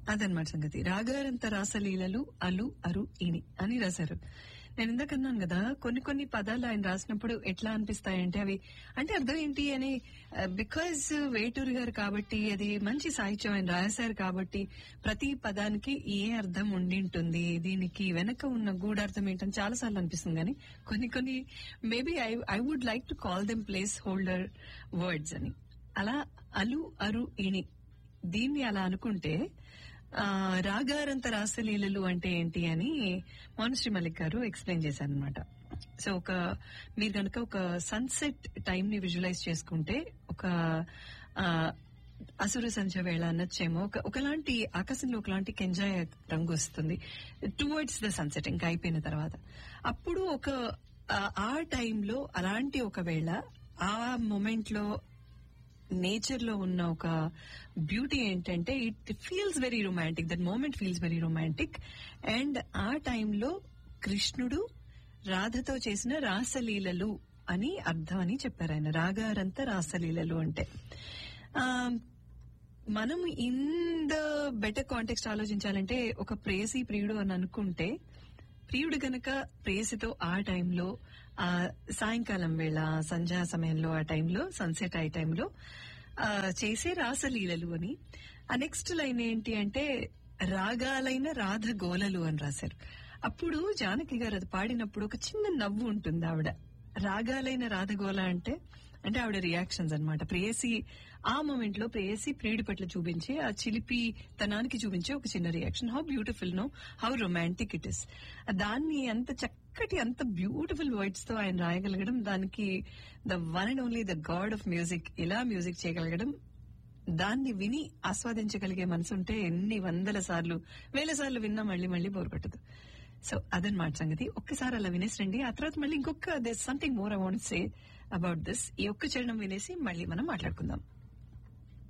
అదనమాట సంగతి రాగారంత రాసలీలలు అలు అరు ఇని అని రాశారు నేను ఇందాక అన్నాను కదా కొన్ని కొన్ని పదాలు ఆయన రాసినప్పుడు ఎట్లా అనిపిస్తాయంటే అవి అంటే అర్థం ఏంటి అని బికాజ్ వేటూరు గారు కాబట్టి అది మంచి సాహిత్యం ఆయన రాశారు కాబట్టి ప్రతి పదానికి ఏ అర్థం ఉండింటుంది దీనికి వెనక ఉన్న గూఢార్థం ఏంటని చాలా సార్లు అనిపిస్తుంది కానీ కొన్ని కొన్ని maybe I I would like to call them place holder words అని అలా అలు అరు ఇని దీన్ని అలా అనుకుంటే ఆ, రాగారంత రాసలీలలు అంటే ఏంటి అని మౌనశ్రీ మలిక్ గారు ఎక్స్ప్లెయిన్ చేశారనమాట సో ఒక మీరు కనుక ఒక సన్సెట్ టైం ని విజువలైజ్ చేసుకుంటే ఒక ఆ, అసుర సంధ్య వేళ అనొచ్చేమో ఒక ఒకలాంటి ఆకాశంలో ఒకలాంటి కెంజాయ రంగు వస్తుంది టువర్డ్స్ ద సన్సెట్ ఇంకా అయిపోయిన తర్వాత అప్పుడు ఒక ఆ, ఆ టైంలో అలాంటి ఒక వేళ ఆ మూమెంట్ లో నేచర్ లో ఉన్న ఒక బ్యూటీ ఏంటంటే it feels very romantic that moment feels very romantic and ఆ టైంలో కృష్ణుడు రాధతో చేసిన రాసలీలలు అని అర్థం అని చెప్పారు ఆయన రాగారంత రాసలీలలు అంటే ఆ, మనం ఇన్ ద బెటర్ కాంటెక్స్ట్ ఆలోచించాలంటే ఒక ప్రేసి ప్రియుడు అని అనుకుంటే ప్రియుడు గనక ప్రేయసితో ఆ టైంలో ఆ సాయంకాలం వేళ సంధ్యా సమయంలో ఆ టైంలో సన్సెట్ ఆ టైంలో ఆ, చేసే రాసలీలలు అని ఆ నెక్స్ట్ లైన్ ఏంటి అంటే రాగాలైన రాధ గోలలు అని రాశారు అప్పుడు జానకి గారు అది పాడినప్పుడు ఒక చిన్న నవ్వు ఉంటుంది ఆవిడ రాగాలైన రాధగోల అంటే అంటే ఆవిడ రియాక్షన్స్ అన్నమాట ప్రేయసి ఆ మూమెంట్ లో ప్రేయసి ప్రియుడి పట్ల చూపించే ఆ చిలిపి తనానికి చూపించే ఒక చిన్న reaction how beautiful no how romantic it is దాన్ని అంత చక్కటి అంత బ్యూటిఫుల్ వర్డ్స్ తో ఆయన రాయగలగడం దానికి the one and only the god of music ఇలా మ్యూజిక్ చేయగలగడం దాన్ని విని ఆస్వాదించగలిగే మనసు ఉంటే ఎన్ని వందల సార్లు వేల సార్లు విన్నా మళ్ళీ మళ్ళీ బోర్ కొట్టదు సో అదనమాట సంగతి ఒక్కసారి అలా వినేసండి ఆ తర్వాత మళ్ళీ ఇంకొక this something more I want say about this ఈ ఒక్క చరణం వినేసి మళ్ళీ మనం మాట్లాడుకుందాం